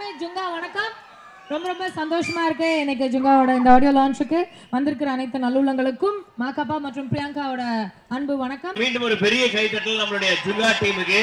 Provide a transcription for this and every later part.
எல்லாருக்குமே ஜுங்கா வணக்கம் ரொம்ப ரொம்ப சந்தோஷமா இருக்கு எனக்கு ஜுங்காவோட இந்த ஆடியோ லான்ச்சுக்கு வந்திருக்கிற அனைத்து நல்லுள்ளங்களுக்கும் மாக்காப்பா மற்றும் பிரியங்காவோட அன்பு வணக்கம் மீண்டும் ஒரு பெரிய கைத்தட்டல் நம்மளுடைய ஜுங்கா டீமுக்கு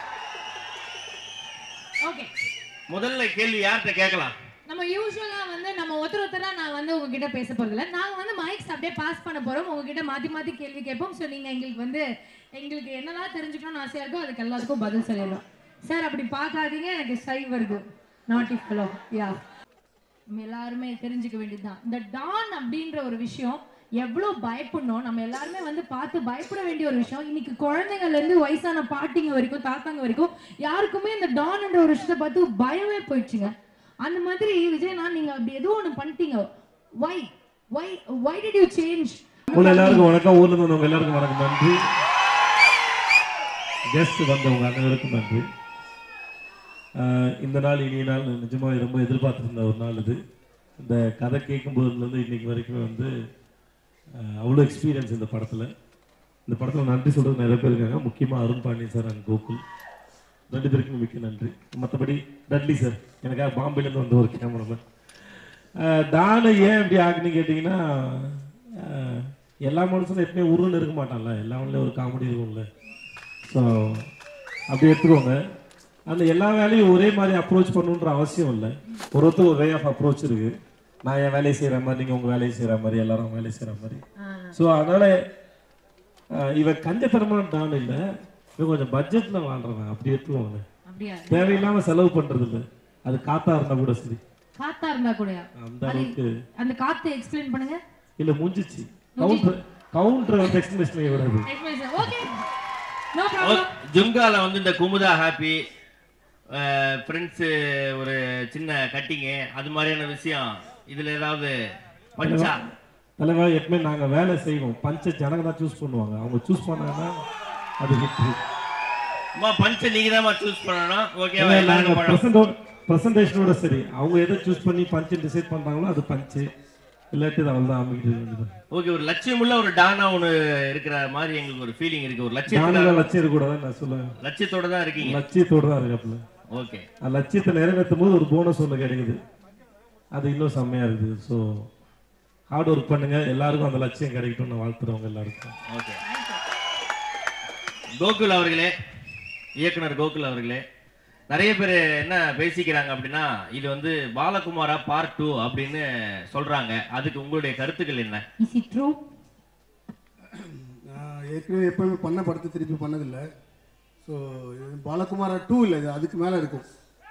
ஓகே முதல்ல கேள்வி யார்கிட்ட கேட்கலாம் நம்ம யூஸ்வலா வந்து நம்ம ஒருத்தர் ஒருத்தரா நான் வந்து உங்ககிட்ட பேச போறது இல்ல நாங்க வந்து மைக்ஸ் அப்படியே பாஸ் பண்ண போறோம் உங்ககிட்ட மாத்தி மாத்தி கேள்வி கேட்போம் சோ நீங்க எங்களுக்கு வந்து எங்களுக்கு என்னெல்லாம் தெரிஞ்சுக்கணும்னு ஆசையா இருக்கோ அதுக்கு எல்லாத்துக்கும் பதில் சொல்லிடலாம் சார் அப்படி பார்க்காதீங்க எனக்கு சை வருது நாட் இஃப் ஹலோ யா நம்ம எல்லாருமே தெரிஞ்சுக்க வேண்டியதுதான் இந்த டான் அப்படின்ற ஒரு விஷயம் எவ்வளவு பயப்படணும் நம்ம எல்லாருமே வந்து பார்த்து பயப்பட வேண்டிய ஒரு விஷயம் இன்னைக்கு குழந்தைங்கள்ல இருந்து வயசான பாட்டிங்க வரைக்கும் தாத்தாங்க வரைக்கும் யாருக்குமே இந்த டான்ன்ற ஒரு விஷயத்தை பார்த்து பயமே போயிடுச்சுங்க அந்த மாதிரி விஜயனா நீங்க அப்படி ஏதோ ஒண்ணு பண்ணிட்டீங்க why why why did you change உள்ள எல்லாருக்கும் வணக்கம் ஊர்ல இருந்து வந்தவங்க எல்லாருக்கும் வணக்கம் நன்றி கெஸ்ட் வந்தவங்க அனைவருக்கும் நன்றி ஆஹ் இந்த நாள் இனிய நாள் நிஜமா ரொம்ப எதிர்பார்த்துருந்த ஒரு நாள் இது இந்த கதை கேட்கும் போதுலேருந்து இன்னைக்கு வரைக்கும் வந்து ஆஹ் அவ்வளோ எக்ஸ்பீரியன்ஸ் இந்த படத்தில் இந்த படத்தில் நன்றி சொல்றது நிறைய பேர் இருக்காங்க முக்கியமாக அருண் பாண்டியன் சார் அண்ட் கோகுல் ரெண்டு பேருக்கும் மிக்க நன்றி மற்றபடி டட்லி சார் எனக்காக பாம்பேலேருந்து வந்த ஒரு கேமராமேன் தானை ஏன் இப்படி ஆகுன்னு கேட்டிங்கன்னா ஆஹ் எல்லா மனுஷனும் எப்பவுமே உருன்னு இருக்க மாட்டான்ல எல்லா மனுஷனும் ஒரு காமெடி இருக்கும்ல ஸோ அப்படி எடுத்துக்கோங்க அந்த எல்லா வேலையும் ஒரே மாதிரி அப்ரோச் பண்ணணுன்ற அவசியம் இல்லை ஒரு ஒருத்தர் ஒரு வே ஆஃப் அப்ரோச் இருக்கு நான் என் வேலையை செய்கிற மாதிரி நீங்கள் உங்கள் வேலையை செய்கிற மாதிரி எல்லாரும் வேலையை செய்கிற மாதிரி ஸோ அதனால ஆஹ் இவன் கஞ்சத்தனமான டான் இல்லை இவன் கொஞ்சம் பட்ஜெட்டில் வாழ்றவன் அப்படி எடுத்துக்கோங்க அப்படியா தேவையில்லாம செலவு பண்றது இல்ல அது காத்தா இருந்தா கூட சரி காத்தா இருந்தா கூடயா அந்த அளவுக்கு அந்த காத்து எக்ஸ்பிளைன் பண்ணுங்க இல்ல முடிஞ்சிச்சு கவுண்டர் கவுண்டர் வந்து எக்ஸ்பிளேஷன் விடாது ஓகே நோ ப்ராப்ளம் ஜுங்கால வந்து இந்த குமுதா ஹாப்பி ஃப்ரெண்ட்ஸு ஒரு சின்ன கட்டிங்கு அது மாதிரியான விஷயம் இதுல ஏதாவது பஞ்சா தலைவா எப்பவுமே நாங்க வேலை செய்வோம் பஞ்ச ஜனங்க தான் சூஸ் பண்ணுவாங்க அவங்க சூஸ் பண்ணாங்கன்னா அது ஹிட் அம்மா பஞ்ச நீங்க தான் சூஸ் பண்ணணும் ஓகேவா எல்லாருக்கும் பழம் பிரசன்டோட பிரசன்டேஷனோட சரி அவங்க எதை சூஸ் பண்ணி பஞ்சு டிசைட் பண்றாங்களோ அது பஞ்சு இல்லாட்டி அது அவ்வளவுதான் அமைக்கிட்டு வேண்டியது ஓகே ஒரு லட்சியமுள்ள ஒரு டானா ஒன்று இருக்கிற மாதிரி எங்களுக்கு ஒரு ஃபீலிங் இருக்கு ஒரு லட்சியத்தோட ஜானக லட்சியம் இருக்கக்கூடாது நான் சொல்லுவேன் லட்சியத்தோட தான் இருக்கீங்க லட்சியத்தோட தான் இருக்காப்புல ஓகே அந்த லட்சியத்தை நிறைவேற்றும் போது ஒரு போனஸ் ஒன்று கிடைக்குது அது இன்னும் செம்மையா இருக்குது ஸோ ஹார்ட் ஒர்க் பண்ணுங்க எல்லாருக்கும் அந்த லட்சியம் கிடைக்கட்டும் நான் வாழ்த்துறவங்க எல்லாருக்கும் ஓகே கோகுல் அவர்களே இயக்குனர் கோகுல் அவர்களே நிறைய பேர் என்ன பேசிக்கிறாங்க அப்படின்னா இது வந்து பாலகுமாரா பார்ட் டூ அப்படின்னு சொல்றாங்க அதுக்கு உங்களுடைய கருத்துக்கள் என்ன இஸ் இட் ட்ரூ நான் ஏற்கனவே எப்பவுமே பண்ண படத்தை திருப்பி பண்ணதில்லை ஸோ பாலகுமாரா டூ இல்லை இது அதுக்கு மேலே இருக்கும்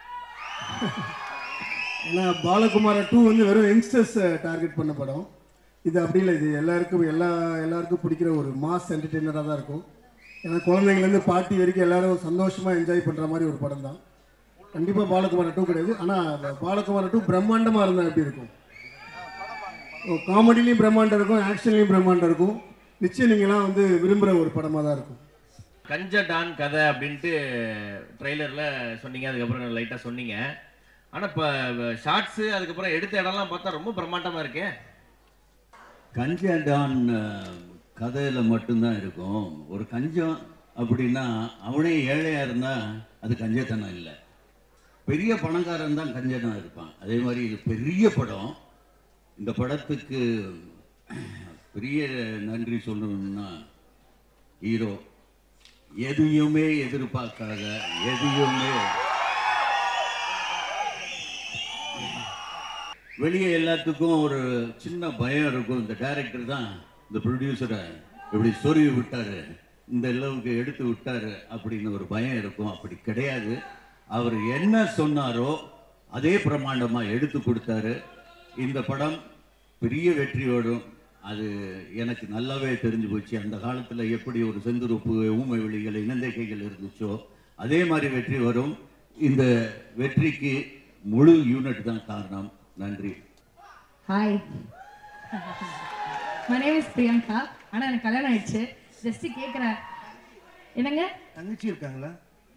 ஏன்னா பாலகுமாரா டூ வந்து வெறும் யங்ஸ்டர்ஸ் டார்கெட் பண்ண படம் இது அப்படி இல்லை இது எல்லாருக்கும் எல்லா எல்லாருக்கும் பிடிக்கிற ஒரு மாஸ் என்டர்டெய்னராக தான் இருக்கும் ஏன்னா குழந்தைங்கலேருந்து பாட்டி வரைக்கும் எல்லாரும் சந்தோஷமாக என்ஜாய் பண்ணுற மாதிரி ஒரு படம் தான் கண்டிப்பாக பாலகுமாரா டூ கிடையாது ஆனால் பாலகுமாரா டூ பிரம்மாண்டமாக இருந்தால் எப்படி இருக்கும் காமெடிலையும் பிரம்மாண்டம் இருக்கும் ஆக்ஷன்லையும் பிரம்மாண்டம் இருக்கும் நிச்சயம் நீங்களாம் வந்து விரும்புகிற ஒரு படமாக தான் இருக்கும் கஞ்ச டான் கதை அப்படின்ட்டு ட்ரெய்லர்ல சொன்னீங்க அதுக்கப்புறம் லைட்டா சொன்னீங்க ஆனா இப்போ ஷார்ட்ஸ் அதுக்கப்புறம் எடுத்த இடம்லாம் பார்த்தா ரொம்ப பிரம்மாண்டமா இருக்கே கஞ்சடான் கதையில் மட்டும்தான் இருக்கும் ஒரு கஞ்சம் அப்படின்னா அவனே ஏழையாக இருந்தால் அது கஞ்சத்தனம் இல்லை பெரிய பணக்காரன் தான் கஞ்சனா இருப்பான் அதே மாதிரி இது பெரிய படம் இந்த படத்துக்கு பெரிய நன்றி சொல்லணும்னா ஹீரோ எதையுமே எதிர்பார்க்காத எதையுமே வெளியே எல்லாத்துக்கும் ஒரு சின்ன பயம் இருக்கும் இந்த டைரக்டர் தான் இந்த ப்ரொடியூசரை இப்படி சொருவி விட்டாரு இந்த அளவுக்கு எடுத்து விட்டாரு அப்படின்னு ஒரு பயம் இருக்கும் அப்படி கிடையாது அவர் என்ன சொன்னாரோ அதே பிரமாண்டமா எடுத்து கொடுத்தாரு இந்த படம் பெரிய வெற்றியோடும் அது எனக்கு நல்லாவே தெரிஞ்சு போச்சு அந்த காலத்துல எப்படி ஒரு செந்துருப்பு ஊமை வெளிகள் இனந்தைக்கைகள் இருந்துச்சோ அதே மாதிரி வெற்றி வரும் இந்த வெற்றிக்கு முழு யூனிட் தான் காரணம் நன்றி hi my name is Priyanka ஆனா எனக்கு கல்யாணம் ஆயிடுச்சு ஜஸ்ட் கேக்குறேன் என்னங்க தங்கச்சி இருக்காங்களா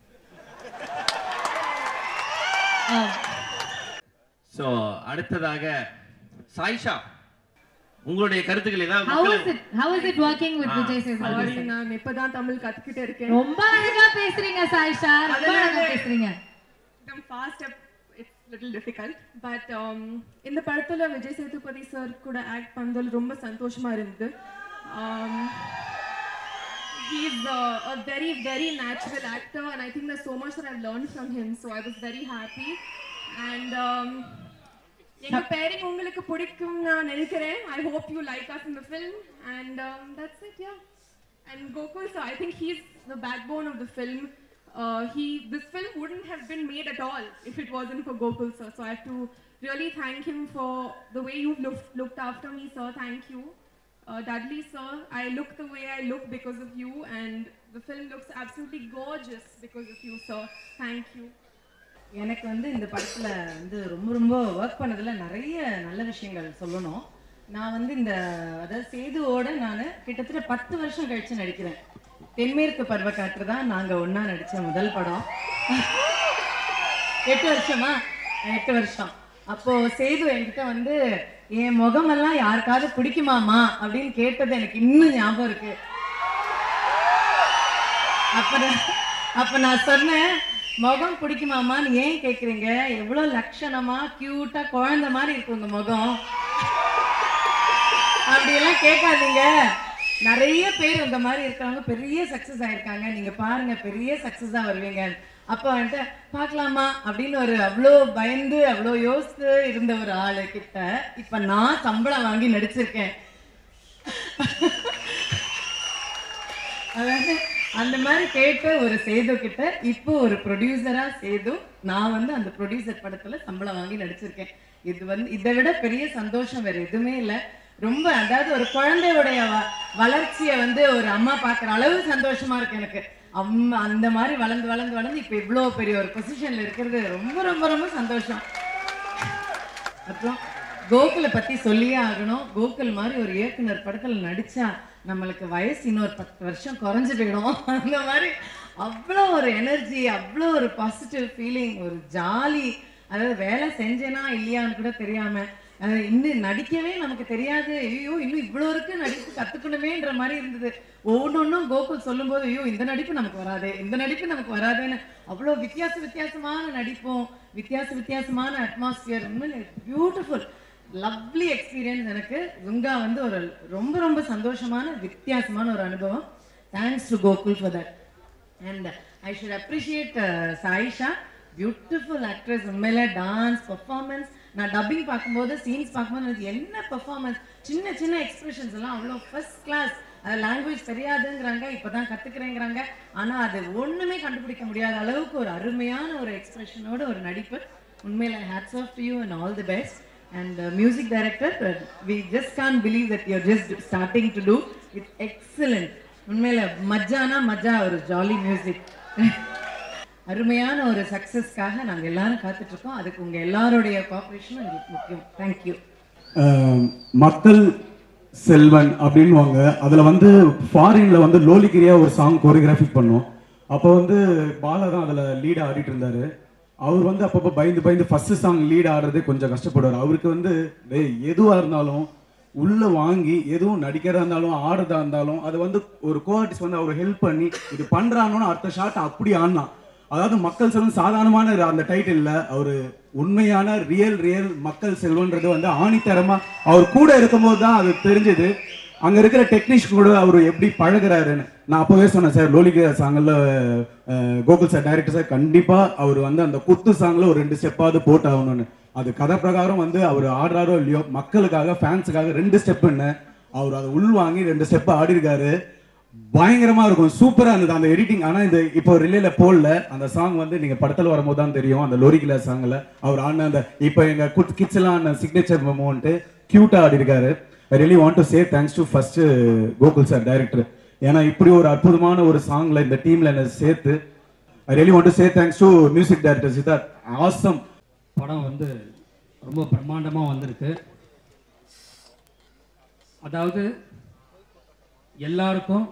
ஸோ அடுத்ததாக சாய்ஷா உங்களுடைய கருத்துக்கள் ஏதாவது ஹவ் மக்கள் is it how is it working with Vijay Sethupathi sorry நான் இப்பதான் தமிழ் கத்துக்கிட்டு இருக்கேன் ரொம்ப அழகா பேசுறீங்க சாயிஷா ரொம்ப அழகா பேசுறீங்க fast it's a little difficult. But um, இந்த படத்துல விஜய் சேதுபதி சார் கூட ஆக்ட் பண்ணதில் ரொம்ப சந்தோஷமா இருந்தது um, he's uh, a very very natural actor and i think there's so much that i've learned from him so i was very happy and um, எங்க pairing உங்களுக்கு பிடிக்கும் நான் நினைக்கிறேன் I hope you like us in the film and that's it yeah and Gokul sir I think he's the backbone of the film he this film wouldn't have been made at all if it wasn't for Gokul sir so I have to really thank him for the way you've looked, looked after me sir thank you uh, Dudley sir I look the way I look because of you and the film looks absolutely gorgeous because of you sir thank you எனக்கு வந்து இந்த படத்துல வந்து ரொம்ப ரொம்ப work பண்ணதுல நிறைய நல்ல விஷயங்கள் சொல்லணும் நான் வந்து இந்த அதாவது சேதுவோட நான் கிட்டத்தட்ட பத்து வருஷம் கழிச்சு நடிக்கிறேன் தென்மேற்கு பருவக்காற்று தான் நாங்க ஒண்ணா நடிச்ச முதல் படம் எட்டு வருஷமா எட்டு வருஷம் அப்போ சேது என்கிட்ட வந்து என் முகமெல்லாம் யாருக்காவது பிடிக்குமாமா அப்படின்னு கேட்டது எனக்கு இன்னும் ஞாபகம் இருக்கு அப்ப நான்- அப்ப நான் சொன்னேன் முகம் பிடிக்குமாமான்னு ஏன் கேக்குறீங்க எவ்வளவு லட்சணமா கியூட்டா குழந்தை மாதிரி இருக்கு உங்க முகம் அப்படியெல்லாம் கேட்காதீங்க நிறைய பேர் இந்த மாதிரி இருக்கிறவங்க பெரிய சக்சஸ் ஆயிருக்காங்க நீங்க பாருங்க பெரிய சக்சஸா வருவீங்க அப்போ வந்துட்டு பார்க்கலாமா அப்படின்னு ஒரு அவ்வளோ பயந்து அவ்வளோ யோசித்து இருந்த ஒரு ஆளு கிட்ட இப்ப நான் சம்பளம் வாங்கி நடிச்சிருக்கேன் அதாவது அந்த மாதிரி கேட்ட ஒரு சேது கிட்ட இப்போ ஒரு ப்ரொடியூசரா சேது நான் வந்து அந்த ப்ரொடியூசர் படத்துல சம்பளம் வாங்கி நடிச்சிருக்கேன் இது வந்து இதை விட பெரிய சந்தோஷம் வேற எதுவுமே இல்லை ரொம்ப அதாவது ஒரு குழந்தையுடைய வ- வளர்ச்சியை வந்து ஒரு அம்மா பார்க்குற அளவு சந்தோஷமா இருக்கு எனக்கு அம்மா அந்த மாதிரி வளர்ந்து வளர்ந்து வளர்ந்து இப்போ இவ்வளோ பெரிய ஒரு பொசிஷன்ல இருக்கிறது ரொம்ப ரொம்ப ரொம்ப சந்தோஷம் அப்புறம் கோகுலை பத்தி சொல்லியே ஆகணும் கோகுல் மாதிரி ஒரு இயக்குனர் படத்துல நடிச்சா நம்மளுக்கு வயசு இன்னொரு பத்து வருஷம் குறைஞ்சு போயிடும் அந்த மாதிரி அவ்வளோ ஒரு எனர்ஜி அவ்வளோ ஒரு பாசிட்டிவ் ஃபீலிங் ஒரு ஜாலி அதாவது வேலை செஞ்சேனா இல்லையான்னு கூட தெரியாம அது இன்னும் நடிக்கவே நமக்கு தெரியாது ஐயோ இன்னும் இவ்வளோ இருக்கு நடிப்பு கத்துக்கணுமேன்ற மாதிரி இருந்தது ஒவ்வொன்றும் கோகுல் சொல்லும்போது ஐயோ இந்த நடிப்பு நமக்கு வராது இந்த நடிப்பு நமக்கு வராதுன்னு அவ்வளோ வித்தியாச வித்தியாசமான நடிப்பும் வித்தியாச வித்தியாசமான அட்மாஸ்பியர் உண்மையிலே பியூட்டிஃபுல் லவ்லி எக்ஸ்பீரியன்ஸ் எனக்கு ஜுங்கா வந்து ஒரு ரொம்ப ரொம்ப சந்தோஷமான வித்தியாசமான ஒரு அனுபவம் thanks to Gokul for that and I should appreciate Sayyeshaa beautiful actress உண்மையில டான்ஸ் பர்ஃபார்மன்ஸ் நான் டப்பிங் பார்க்கும்போது சீன்ஸ் பார்க்கும்போது எனக்கு என்ன பர்ஃபார்மன்ஸ் சின்ன சின்ன எக்ஸ்பிரஷன்ஸ் எல்லாம் அவ்வளோ ஃபர்ஸ்ட் கிளாஸ் அது லாங்குவேஜ் தெரியாதுங்கிறாங்க இப்பதான் கத்துக்கிறேங்கிறாங்க ஆனா அது ஒண்ணுமே கண்டுபிடிக்க முடியாத அளவுக்கு ஒரு அருமையான ஒரு எக்ஸ்பிரஷனோட ஒரு நடிப்பு உண்மையில hats off to you and all the best and music director we just can believe that you're just starting to do it excellent உண்மையில மஜ்ஜானா மஜ்ஜா ஒரு ஜாலி மியூசிக் அருமையான ஒரு சக்சஸ்க்காக நாங்க எல்லாரும் காத்துட்டு இருக்கோம் அதுக்கு உங்க எல்லாருடைய கோஆபரேஷனும் எங்களுக்கு முக்கியம் தேங்க்யூ ஆஹ் மக்கள் செல்வன் அப்படின்வாங்க அதில் வந்து ஃபாரினில் வந்து லோலிகிரியா ஒரு சாங் கோரியோகிராஃபி பண்ணோம் அப்போ வந்து பாலா தான் அதில் லீட் ஆடிட்டு இருந்தாரு அவர் வந்து அப்பப்போ பயந்து பயந்து ஃபர்ஸ்ட் சாங் லீட் ஆடுறது கொஞ்சம் கஷ்டப்படுவார் அவருக்கு வந்து டேய் எதுவாக இருந்தாலும் உள்ள வாங்கி எதுவும் நடிக்கிறதா இருந்தாலும் ஆடுறதா இருந்தாலும் அது வந்து ஒரு கோஆர்டிஸ்ட் வந்து அவர் ஹெல்ப் பண்ணி இது பண்றானோன்னு அடுத்த ஷாட் அப்படி ஆடினான் அதாவது மக்கள் செல்வன் சாதாரணமான அந்த டைட்டில்ல அவரு உண்மையான ரியல் ரியல் மக்கள் செல்வன்றது வந்து ஆணித்தரமா அவர் கூட இருக்கும்போது தான் அது தெரிஞ்சது அங்க இருக்கிற டெக்னீஷியன் கூட அவர் எப்படி பழகுறாருன்னு நான் அப்பவே சொன்னேன் சார் லோலிகா சாங்ல கோகுல் சார் டைரக்டர் சார் கண்டிப்பா அவர் வந்து அந்த குத்து சாங்ல ஒரு ரெண்டு ஸ்டெப்பாவது போட்டு ஆகணும்னு அது கதை பிரகாரம் வந்து அவர் ஆடுறாரோ இல்லையோ மக்களுக்காக ஃபேன்ஸுக்காக ரெண்டு ஸ்டெப்புன்னு அவர் அதை உள்வாங்கி ரெண்டு ஸ்டெப் ஆடி இருக்காரு பயங்கரமா இருக்கும் சூப்பரா இருந்தது அந்த எடிட்டிங் ஆனா இந்த இப்போ ரிலேல போடல அந்த சாங் வந்து நீங்க படத்துல வரும்போது தான் தெரியும் அந்த லோரிகில சாங்ல அவர் ஆடின அந்த இப்போ எங்க கிட்ஸ் எல்லாம் ஆடின சிக்னேச்சர் மூமெண்ட் கியூட்டா ஆடி இருக்காரு I really want to say thanks to first Gokul sir director ஏன்னா இப்படி ஒரு அற்புதமான ஒரு சாங்ல இந்த டீம்ல என்ன சேர்த்து I really want to say thanks to music director Siddharth awesome படம் வந்து ரொம்ப பிரம்மாண்டமாக வந்திருக்கு அதாவது எல்லாருக்கும்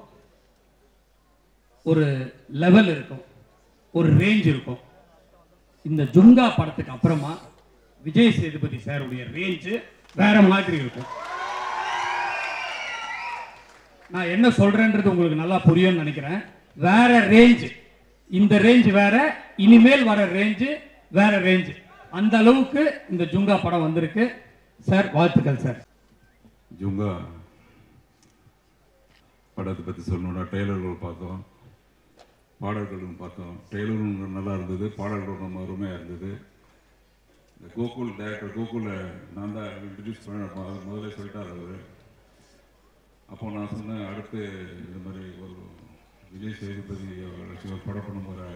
ஒரு லெவல் இருக்கும் ஒரு ரேஞ்ச் இருக்கும் இந்த ஜுங்கா படத்துக்கு அப்புறமா விஜய் சேதுபதி சாருடைய ரேஞ்சு வேற மாதிரி இருக்கும் நான் என்ன சொல்றேன்றது உங்களுக்கு நல்லா புரியும்னு நினைக்கிறேன் வேற ரேஞ்ச் இந்த ரேஞ்ச் வேற இனிமேல் வர ரேஞ்சு வேற ரேஞ்ச் அந்த அளவுக்கு இந்த ஜுங்கா படம் வந்திருக்கு சார் வாழ்த்துக்கள் சார் ஜுங்கா படத்தை பற்றி சொல்லணும்னா ட்ரெய்லர்கள் பார்த்தோம் பாடல்களும் பார்த்தோம் ட்ரெய்லரும் நல்லா இருந்தது பாடல்களும் ரொம்ப அருமையாக இருந்தது இந்த கோகுல் டைரக்டர் கோகுலை நான் தான் இன்ட்ரடியூஸ் பண்ண மொ- முதல்ல சொல்லிட்டார் அவர் அப்போ நான் சொன்னேன் அடுத்து இந்த மாதிரி ஒரு விஜய் சேதுபதி அவர்கள் ஒரு படம் பண்ண போகிற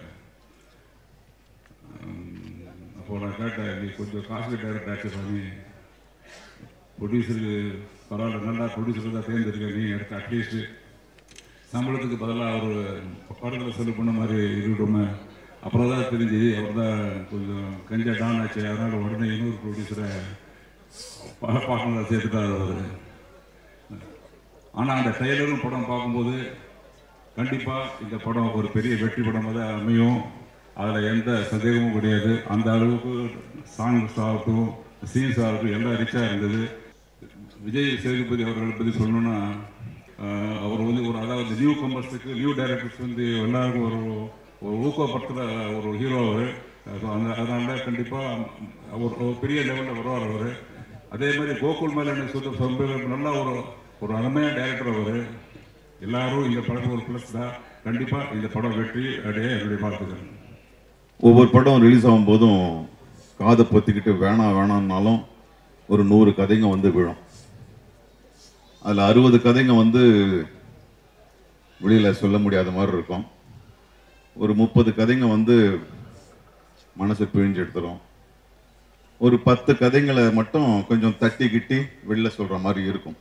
அப்போ நான் கேட்டேன் நீ கொஞ்சம் காஸ்ட்லி டைரக்டர் ஆச்சு பண்ணி ப்ரொடியூசருக்கு பரவாயில்ல நல்லா ப்ரொடியூசர் தான் தேர்ந்தெடுக்க நீ எடுத்த அட்லீஸ்ட் சம்பளத்துக்கு பதிலாக அவர் படத்தில் செலவு பண்ண மாதிரி இருக்கட்டுமே அப்புறம் தான் தெரிஞ்சு அவர் தான் கொஞ்சம் கஞ்சா டான் ஆச்சு அதனால் உடனே இன்னொரு ப்ரொடியூசரை பார்க்கணும் சேர்த்துட்டார் அவர் ஆனால் அந்த ட்ரெய்லரும் படம் பார்க்கும்போது கண்டிப்பாக இந்த படம் ஒரு பெரிய வெற்றி படமாக தான் அமையும் அதில் எந்த சந்தேகமும் கிடையாது அந்த அளவுக்கு சாங்ஸ் ஆகட்டும் சீன்ஸ் ஆகட்டும் எல்லாம் ரிச்சாக இருந்தது விஜய் சேதுபதி அவர்களை பற்றி சொல்லணும்னா ஆஹ், அவர் வந்து ஒரு அதாவது நியூ கமர்ஸுக்கு நியூ டைரக்டர்ஸ் வந்து எல்லாருக்கும் ஒரு ஒரு ஊக்கப்படுத்துகிற ஒரு ஹீரோ அவர் ஸோ அந்த அதனால கண்டிப்பாக அவர் ஒரு பெரிய லெவலில் வருவார் அவர் அதே மாதிரி கோகுல் மேலே எனக்கு சொல்ல சொல்ல நல்ல ஒரு ஒரு அருமையான டைரக்டர் அவர் எல்லாரும் இந்த படத்துக்கு ஒரு ப்ளஸ் தான் கண்டிப்பாக இந்த படம் வெற்றி அப்படியே என்னுடைய வாழ்த்துக்கள் ஒவ்வொரு படம் ரிலீஸ் ஆகும்போதும் காதை பொத்திக்கிட்டு வேணாம் வேணாம்னாலும் ஒரு நூறு கதைங்க வந்து விழும் அதில் அறுபது கதைங்க வந்து வெளியில் சொல்ல முடியாத மாதிரி இருக்கும் ஒரு முப்பது கதைங்க வந்து மனசு பிழிஞ்சு எடுத்துரும் ஒரு பத்து கதைங்களை மட்டும் கொஞ்சம் தட்டி கிட்டி வெளில சொல்ற மாதிரி இருக்கும்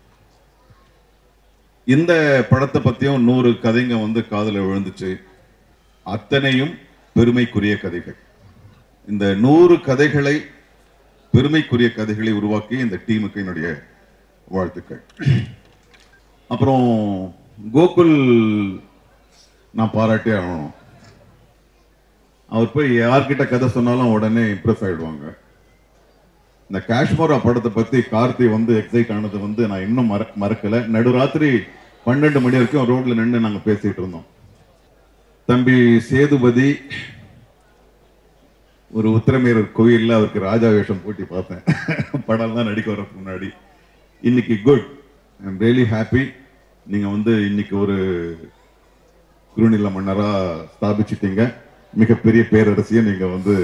இந்த படத்தை பத்தியும் நூறு கதைங்க வந்து காதுல விழுந்துச்சு அத்தனையும் பெருமைக்குரிய கதைகள் இந்த நூறு கதைகளை பெருமைக்குரிய கதைகளை உருவாக்கி இந்த டீமுக்கு என்னுடைய வாழ்த்துக்கள் அப்புறம் கோகுல் நான் பாராட்டே ஆகணும் அவர் போய் யார்கிட்ட கதை சொன்னாலும் உடனே இம்ப்ரெஸ் ஆயிடுவாங்க இந்த காஷ்மோரா படத்தை பத்தி கார்த்தி வந்து எக்ஸைட் ஆனது வந்து நான் இன்னும் மற மறக்கல நடுராத்திரி பன்னெண்டு மணி வரைக்கும் ரோட்ல நின்று நாங்க பேசிட்டு இருந்தோம் தம்பி சேதுபதி ஒரு உத்திரமேரர் கோயில்ல அவருக்கு ராஜா வேஷம் போட்டி பார்த்தேன் படம்லாம் நடிக்க வரதுக்கு முன்னாடி இன்னைக்கு good I am really happy நீங்க வந்து இன்னைக்கு ஒரு குருநில மன்னரா ஸ்தாபிச்சிட்டீங்க மிகப்பெரிய பேரரசியை நீங்க வந்து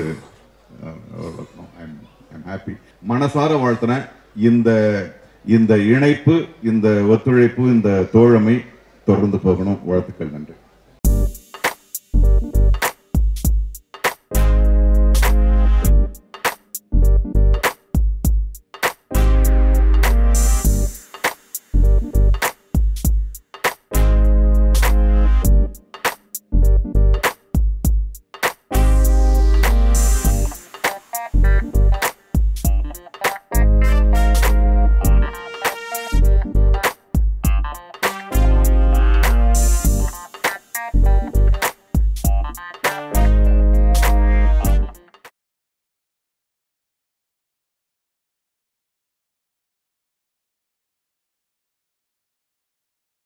ஹாப்பி மனசார வாழ்த்துறேன் இந்த இந்த இணைப்பு இந்த ஒத்துழைப்பு இந்த தோழமை தொடர்ந்து போகணும் வாழ்த்துக்கள் நன்றி